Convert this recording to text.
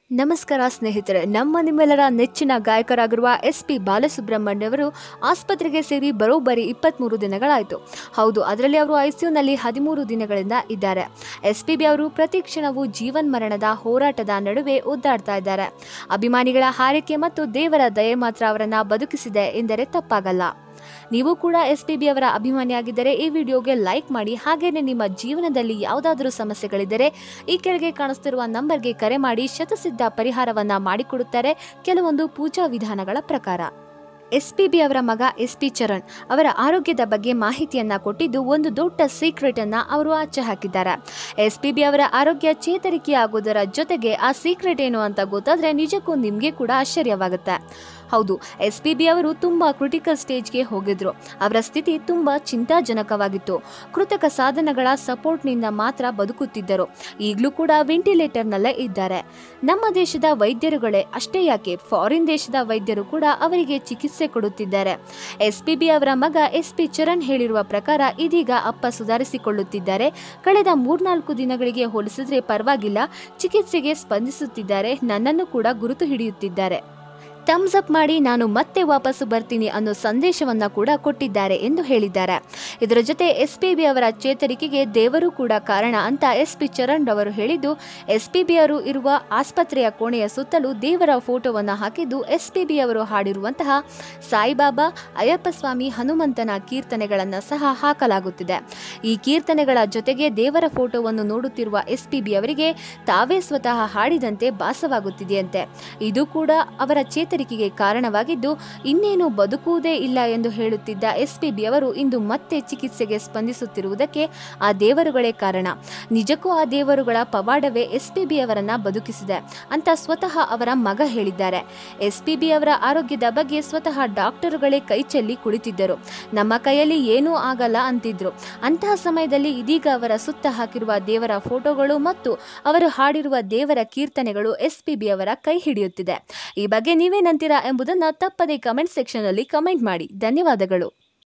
ನಮಸ್ಕಾರ ಸ್ನೇಹಿತರೆ ನಮ್ಮ ನಿಮ್ಮೆಲ್ಲರ ನೆಚ್ಚಿನ ಗಾಯಕರಾಗಿರುವ ಎಸ್ ಪಿ ಬಾಲಸುಬ್ರಹ್ಮಣ್ಯ ಅವರು ಆಸ್ಪತ್ರೆಗೆ ಸೇರಿ ಬರೋಬ್ಬರಿ ಇಪ್ಪತ್ತ್ಮೂರು ದಿನಗಳಾಯಿತು ಹೌದು ಅದರಲ್ಲಿ ಅವರು ಐಸಿಯುನಲ್ಲಿ ಹದಿಮೂರು ದಿನಗಳಿಂದ ಇದ್ದಾರೆ ಎಸ್ ಪಿ ಬಿ ಅವರು ಪ್ರತಿ ಕ್ಷಣವೂ ಜೀವನ್ ಮರಣದ ಹೋರಾಟದ ನಡುವೆ ಒದ್ದಾಡ್ತಾ ಇದ್ದಾರೆ ಅಭಿಮಾನಿಗಳ ಹಾರೈಕೆ ಮತ್ತು ದೇವರ ದಯೆ ಮಾತ್ರ ಅವರನ್ನ ಬದುಕಿಸಿದೆ ಎಂದರೆ ತಪ್ಪಾಗಲ್ಲ ನೀವು ಕೂಡ ಎಸ್ ಪಿ ಬಿ ಅವರ ಅಭಿಮಾನಿಯಾಗಿದ್ದರೆ ಈ ವಿಡಿಯೋಗೆ ಲೈಕ್ ಮಾಡಿ ಹಾಗೇನೆ ನಿಮ್ಮ ಜೀವನದಲ್ಲಿ ಯಾವುದಾದರೂ ಸಮಸ್ಯೆಗಳಿದ್ದರೆ ಈ ಕೆಳಗೆ ಕಾಣಿಸ್ತಿರುವ ನಂಬರ್ಗೆ ಕರೆ ಮಾಡಿ ಶತಸಿದ್ಧ ಪರಿಹಾರವನ್ನ ಮಾಡಿಕೊಡುತ್ತಾರೆ ಕೆಲವೊಂದು ಪೂಜಾ ವಿಧಾನಗಳ ಪ್ರಕಾರ ಎಸ್ ಪಿ ಬಿ ಅವರ ಮಗ ಎಸ್ ಪಿ ಚರಣ್ ಅವರ ಆರೋಗ್ಯದ ಬಗ್ಗೆ ಮಾಹಿತಿಯನ್ನ ಕೊಟ್ಟಿದ್ದು ಒಂದು ದೊಡ್ಡ ಸೀಕ್ರೆಟ್ ಅನ್ನ ಅವರು ಆಚೆ ಹಾಕಿದ್ದಾರೆ ಎಸ್ ಪಿ ಬಿ ಅವರ ಆರೋಗ್ಯ ಚೇತರಿಕೆಯಾಗುವುದರ ಜೊತೆಗೆ ಆ ಸೀಕ್ರೆಟ್ ಏನು ಅಂತ ಗೊತ್ತಾದ್ರೆ ನಿಜಕ್ಕೂ ನಿಮಗೆ ಕೂಡ ಆಶ್ಚರ್ಯವಾಗುತ್ತೆ ಹೌದು ಎಸ್ ಪಿ ಬಿ ಅವರು ತುಂಬಾ ಕ್ರಿಟಿಕಲ್ ಸ್ಟೇಜ್ಗೆ ಹೋಗಿದ್ರು ಅವರ ಸ್ಥಿತಿ ತುಂಬಾ ಚಿಂತಾಜನಕವಾಗಿತ್ತು ಕೃತಕ ಸಾಧನಗಳ ಸಪೋರ್ಟ್ನಿಂದ ಮಾತ್ರ ಬದುಕುತ್ತಿದ್ದರು ಈಗಲೂ ಕೂಡ ವೆಂಟಿಲೇಟರ್ನಲ್ಲೇ ಇದ್ದಾರೆ ನಮ್ಮ ದೇಶದ ವೈದ್ಯರುಗಳೇ ಅಷ್ಟೇ ಯಾಕೆ ಫಾರಿನ್ ದೇಶದ ವೈದ್ಯರು ಕೂಡ ಅವರಿಗೆ ಚಿಕಿತ್ಸೆ ಕೊಡುತ್ತಿದ್ದಾರೆ ಎಸ್ ಪಿ ಬಿ ಅವರ ಮಗ ಎಸ್ ಪಿ ಚರಣ್ ಹೇಳಿರುವ ಪ್ರಕಾರ ಇದೀಗ ಅಪ್ಪ ಸುಧಾರಿಸಿಕೊಳ್ಳುತ್ತಿದ್ದಾರೆ ಕಳೆದ ಮೂರ್ನಾಲ್ಕು ದಿನಗಳಿಗೆ ಹೋಲಿಸಿದ್ರೆ ಪರವಾಗಿಲ್ಲ ಚಿಕಿತ್ಸೆಗೆ ಸ್ಪಂದಿಸುತ್ತಿದ್ದಾರೆ ನನ್ನನ್ನು ಕೂಡ ಗುರುತು ಹಿಡಿಯುತ್ತಿದ್ದಾರೆ ಥಮ್ಸ್ ಅಪ್ ಮಾಡಿ ನಾನು ಮತ್ತೆ ವಾಪಸ್ಸು ಬರ್ತೀನಿ ಅನ್ನೋ ಸಂದೇಶವನ್ನ ಕೂಡ ಕೊಟ್ಟಿದ್ದಾರೆ ಎಂದು ಹೇಳಿದ್ದಾರೆ ಇದರ ಜೊತೆ ಎಸ್ ಪಿ ಬಿ ಅವರ ಚೇತರಿಕೆಗೆ ದೇವರು ಕೂಡ ಕಾರಣ ಅಂತ ಎಸ್ ಪಿ ಚರಣ್ ಅವರು ಹೇಳಿದ್ದು ಎಸ್ ಪಿ ಬಿ ಅವರು ಇರುವ ಆಸ್ಪತ್ರೆಯ ಕೋಣೆಯ ಸುತ್ತಲೂ ದೇವರ ಫೋಟೋವನ್ನು ಹಾಕಿದ್ದು ಎಸ್ ಪಿ ಬಿ ಅವರು ಹಾಡಿರುವಂತಹ ಸಾಯಿಬಾಬಾ ಅಯ್ಯಪ್ಪ ಸ್ವಾಮಿ ಹನುಮಂತನ ಕೀರ್ತನೆಗಳನ್ನು ಸಹ ಹಾಕಲಾಗುತ್ತಿದೆ ಈ ಕೀರ್ತನೆಗಳ ಜೊತೆಗೆ ದೇವರ ಫೋಟೋವನ್ನು ನೋಡುತ್ತಿರುವ ಎಸ್ ಪಿ ಬಿ ಅವರಿಗೆ ತಾವೇ ಸ್ವತಃ ಹಾಡಿದಂತೆ ಭಾಸವಾಗುತ್ತಿದೆಯಂತೆ ಇದು ಕೂಡ ಅವರ ಚೇತರಿಕೆಗೆ ಕಾರಣವಾಗಿದ್ದು ಇನ್ನೇನು ಬದುಕುವುದೇ ಇಲ್ಲ ಎಂದು ಹೇಳುತ್ತಿದ್ದ ಎಸ್ ಪಿ ಬಿ ಅವರು ಇಂದು ಮತ್ತೆ ಚಿಕಿತ್ಸೆಗೆ ಸ್ಪಂದಿಸುತ್ತಿರುವುದಕ್ಕೆ ಆ ದೇವರುಗಳೇ ಕಾರಣ ನಿಜಕ್ಕೂ ಆ ದೇವರುಗಳ ಪವಾಡವೇ ಎಸ್ ಪಿ ಬಿ ಅವರನ್ನ ಬದುಕಿಸಿದೆ ಅಂತ ಸ್ವತಃ ಅವರ ಮಗ ಹೇಳಿದ್ದಾರೆ ಎಸ್ ಪಿ ಬಿ ಅವರ ಆರೋಗ್ಯದ ಬಗ್ಗೆ ಸ್ವತಃ ಡಾಕ್ಟರುಗಳೇ ಕೈ ಚೆಲ್ಲಿ ಕುಳಿತಿದ್ದರು ನಮ್ಮ ಕೈಯಲ್ಲಿ ಏನೂ ಆಗಲ್ಲ ಅಂತಿದ್ರು ಅಂತಹ ಸಮಯದಲ್ಲಿ ಇದೀಗ ಅವರ ಸುತ್ತ ಹಾಕಿರುವ ದೇವರ ಫೋಟೋಗಳು ಮತ್ತು ಅವರು ಹಾಡಿರುವ ದೇವರ ಕೀರ್ತನೆಗಳು ಎಸ್ ಪಿ ಬಿ ಅವರ ಕೈ ಹಿಡಿಯುತ್ತಿದೆ ಈ ಬಗ್ಗೆ ನೀವೇನಂತೀರಾ ಎಂಬುದನ್ನು ತಪ್ಪದೇ ಕಮೆಂಟ್ ಸೆಕ್ಷನ್ ಅಲ್ಲಿ ಕಮೆಂಟ್ ಮಾಡಿ ಧನ್ಯವಾದಗಳು